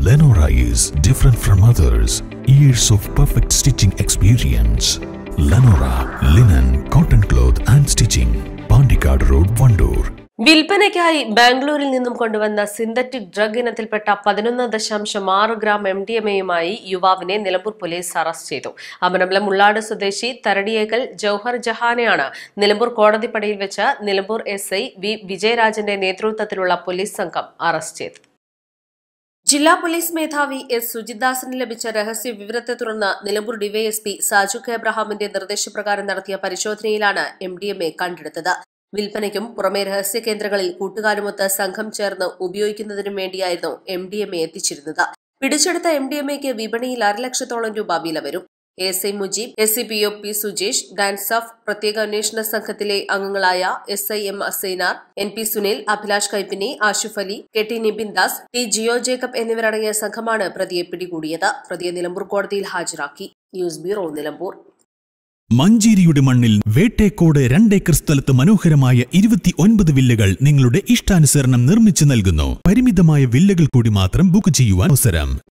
Lenora is different from others. Years of perfect stitching experience. Lenora linen, cotton cloth and stitching. Pandikad Road, Vandoor. വിൽപ്പനയ്ക്കായി ബാംഗ്ലൂരിൽ നിന്നും കൊണ്ടുവന്ന synthetic drug ഇനത്തിൽപ്പെട്ട പതിനൊന്ന് ദശാംശം ആറ് ഗ്രാം എം ഡി എം എയുമായി യുവാവിനെ നിലമ്പൂർ പോലീസ് അറസ്റ്റ് ചെയ്തു അമനമ്പലം മുള്ളാട് സ്വദേശി തരടിയേക്കൽ ജൌഹർ ജഹാനെയാണ് നിലമ്പൂർ കോടതിപ്പടിയിൽ വെച്ച് നിലമ്പൂർ എസ് ഐ വി വിജയരാജന്റെ നേതൃത്വത്തിലുള്ള പോലീസ് സംഘം അറസ്റ്റ് ചെയ്തത് ജില്ലാ പോലീസ് മേധാവി എസ് സുജിത്ദാസിന് ലഭിച്ച രഹസ്യ വിവരത്തെ തുടർന്ന് നിലമ്പൂർ ഡിവൈഎസ്പി സാജു കെ എബ്രഹാമിന്റെ നിർദ്ദേശപ്രകാരം നടത്തിയ പരിശോധനയിലാണ് എം ഡി എം എ കണ്ടെടുത്തത് വിൽപ്പനയ്ക്കും പുറമെ രഹസ്യ കേന്ദ്രങ്ങളിൽ കൂട്ടുകാരുമൊത്ത് സംഘം ചേർന്ന് ഉപയോഗിക്കുന്നതിനും വേണ്ടിയായിരുന്നു എം ഡി എം എ എത്തിച്ചിരുന്നത് പിടിച്ചെടുത്ത എം ഡി എം എക്ക് വിപണിയിൽ അരലക്ഷത്തോളം രൂപ വില വരും S I Mujeeb S C P O P Sujesh DANSAF പ്രത്യേക അന്വേഷണ സംഘത്തിലെ അംഗങ്ങളായ S I M Assainar N P Sunil Abhilash Kaippini Ashif Ali K T Nibin Das T Jio Jacob എന്നിവരടങ്ങിയ സംഘമാണ് പ്രതിയെ പിടികൂടിയത് പ്രതിയെ നിലമ്പൂർ കോടതിയിൽ ഹാജരാക്കി ന്യൂസ് ബ്യൂറോ നിലമ്പൂർ മഞ്ചേരിയുടെ മണ്ണിൽ വേട്ടേക്കോട് രണ്ടേക്കർ സ്ഥലത്ത് മനോഹരമായ ഇരുപത്തി ഒൻപത് വില്ലകൾ നിങ്ങളുടെ ഇഷ്ടാനുസരണം നിർമ്മിച്ചു നൽകുന്നു പരിമിതമായ വില്ലകൾ കൂടി മാത്രം ബുക്ക് ചെയ്യുവാൻ അവസരം